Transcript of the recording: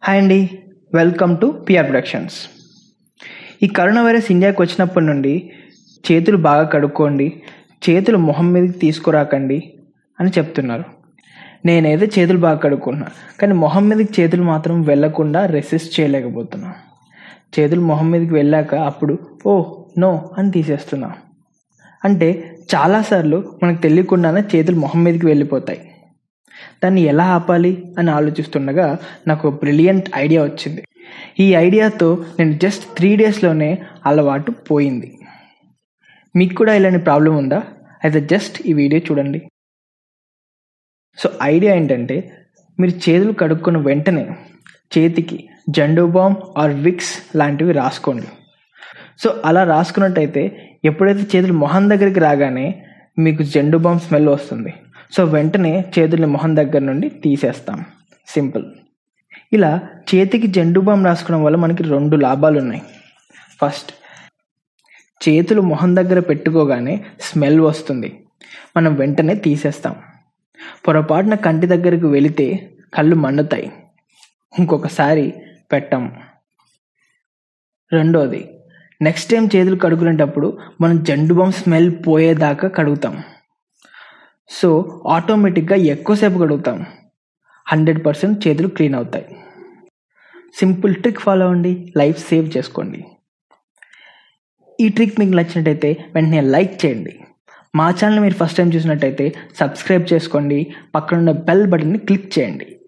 hi అండి welcome to PR productions ఈ corona virus ఇండియాకి వచ్చినప్పటి నుండి చేతులు బాగా కడుక్కోండి చేతులు మొహం మీదకి తీసుకురాకండి అని చెప్తున్నారు నేనైతే చేతులు బాగా కడుక్కుంటున్నా కానీ మొహం మీదకి చేతులు మాత్రం వెళ్ళకుండా రెసిస్ట్ చేయలేకపోతున్నా చేతులు మొహం మీదకి వెళ్ళాక అప్పుడు ఓ నో అని తీసేస్తున్నా అంటే చాలాసార్లు మనకు తెలియకుండానే చేతులు మొహం మీదకి వెళ్ళిపోతాయి దాన్ని ఎలా ఆపాలి అని ఆలోచిస్తుండగా నాకు బ్రిలియంట్ ఐడియా వచ్చింది ఈ ఐడియాతో నేను జస్ట్ త్రీ డేస్లోనే అలవాటు పోయింది మీకు కూడా ఇలాంటి ప్రాబ్లం ఉందా అయితే జస్ట్ ఈ వీడియో చూడండి సో ఐడియా ఏంటంటే మీరు చేతులు కడుక్కున్న వెంటనే చేతికి జండూ బామ్ ఆర్ విక్స్ లాంటివి రాసుకోండి సో అలా రాసుకున్నట్టయితే ఎప్పుడైతే చేతులు మొహం దగ్గరికి రాగానే మీకు జండు బామ్ స్మెల్ వస్తుంది సో వెంటనే చేతుల్ని మొహం దగ్గర నుండి తీసేస్తాం సింపుల్ ఇలా చేతికి జండు బామ్ రాసుకోవడం వల్ల మనకి రెండు లాభాలు ఉన్నాయి ఫస్ట్ చేతులు మొహం దగ్గర పెట్టుకోగానే స్మెల్ వస్తుంది మనం వెంటనే తీసేస్తాం పొరపాటున కంటి దగ్గరకు వెళితే కళ్ళు మండుతాయి ఇంకొకసారి పెట్టం రెండోది నెక్స్ట్ టైం చేతులు కడుక్కునేటప్పుడు మనం జండు బామ్ స్మెల్ పోయేదాకా కడుగుతాం సో ఆటోమేటిక్గా ఎక్కువసేపు కడుగుతాం హండ్రెడ్ పర్సెంట్ చేతులు క్లీన్ అవుతాయి సింపుల్ ట్రిక్ ఫాలో అవ్వండి లైఫ్ సేవ్ చేసుకోండి ఈ ట్రిక్ మీకు నచ్చినట్టయితే వెంటనే లైక్ చేయండి మా ఛానల్ మీరు ఫస్ట్ టైం చూసినట్టయితే సబ్స్క్రైబ్ చేసుకోండి పక్కనున్న బెల్ బటన్ని క్లిక్ చేయండి